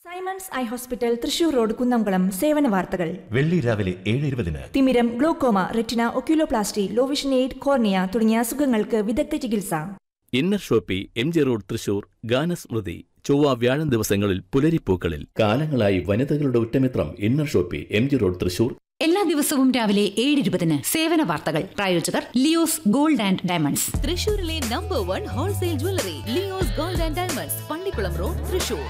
Symons eye hospital Thrissur road Kunnamkulam സേവന വാർത്തകൾ വെള്ളി രാവിലെ ഏഴ് ഇരുപതിന് തിമിരം glaucoma retina oculoplasty low vision aid cornea തുടങ്ങിയ അസുഖങ്ങൾക്ക് വിദഗ്ധ ചികിത്സ inner shoppe M G road Thrissur ഗാനസ്മൃതി ചൊവ്വ വ്യാഴം ദിവസങ്ങളിൽ പുലരിപ്പൂക്കളിൽ കാലങ്ങളായി വനിതകളുടെ ഉറ്റമിത്രം inner shoppe M G road Thrissur എല്ലാ ദിവസവും രാവിലെ ഏഴ് ഇരുപതിന് സേവന വാർത്തകൾ പ്രായോജകർ ലിയോസ് ഗോൾഡ് ആൻഡ് ഡയമണ്ട്സ് തൃശൂരിലെ number one wholesale jewellery Leo's gold and diamonds Pallikulam road Thrissur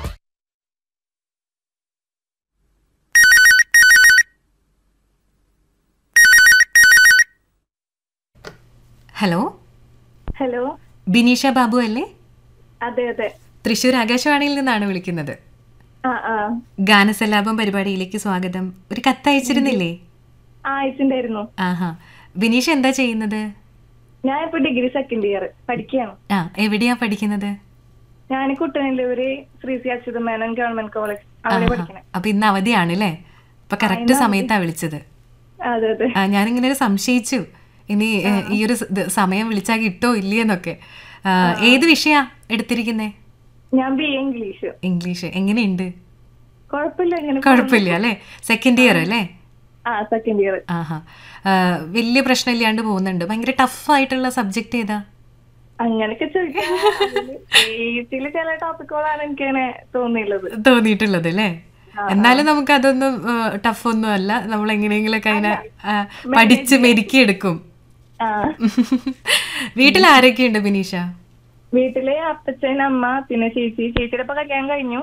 hello hello Bineesha Babu അല്ലേ അതെ അതെ തൃശ്ശൂർ ആകാശവാണിയിൽ നിന്നാണ് വിളിക്കുന്നത് ആ ആ ഗാനസല്ലാപം പരിപാടിയിലേക്ക് സ്വാഗതം ഒരു കത്ത് അയച്ചിരുന്നില്ലേ ആ അയച്ചിണ്ടായിരുന്നു ആഹാ ബിനീഷ എന്താ ചെയ്യുന്നത് ഞാൻ ഇപ്പൊ ഡിഗ്രി സെക്കൻഡ് ഇയർ പഠിക്കുകയാണ് ആ എവിടെയാ പഠിക്കുന്നത് ഞാൻ Kuttanellur Sree C Achutha Menon government college അവിടെ ആഹാ. പഠിക്കണേ അപ്പൊ ഇന്ന് അവധിയാണ് അല്ലേ അപ്പൊ കറക്റ്റ് സമയത്താ വിളിച്ചത് അതെ അതെ ആ, ഞാനിങ്ങനെ ഒരു സംശയിച്ചു ഇനി ഏ, ഈ ഒരു സ- ഇത് സമയം വിളിച്ചാൽ കിട്ടോ ഇല്ലയെന്നൊക്കെ ആ, ഏത് വിഷയാ എടുത്തിരിക്കുന്നേ ഞാൻ ബി എ ഇംഗ്ലീഷ് ഇംഗ്ലീഷ് എങ്ങനെയുണ്ട് കുഴപ്പമില്ല ഇങ്ങനെ കുഴപ്പമില്ല അല്ലേ സെക്കൻഡ് ഇയർ അല്ലേ ആ സെക്കൻഡ് ഇയർ ആഹാ ആ, വലിയ പ്രശ്നമില്ലാണ്ട് പോകുന്നുണ്ട് ഭയങ്കര ടഫ് ആയിട്ടുള്ള സബ്ജക്ട് ഏതാ അങ്ങനെയൊക്കെ ചോദിക്കും ചില ടോപ്പിക്കുകളാണ് എനിക്ക് അങ്ങനെ തോന്നിയുള്ളത് തോന്നിയിട്ടുള്ളത് അല്ലേ എന്നാലും നമുക്ക് അതൊന്നും ടഫ് ഒന്നും അല്ല നമ്മൾ എങ്ങനെയെങ്കിലൊക്കെ അതിനെ ആ, പഠിച്ച് മെരുക്കിയെടുക്കും ആ വീട്ടിൽ ആരൊക്കെയുണ്ട് ബിനീഷ വീട്ടിലെ അപ്പച്ചൻ അമ്മ പിന്നെ ചേച്ചി ചേച്ചിയുടെ ഇപ്പൊ കല്യാണം കഴിഞ്ഞു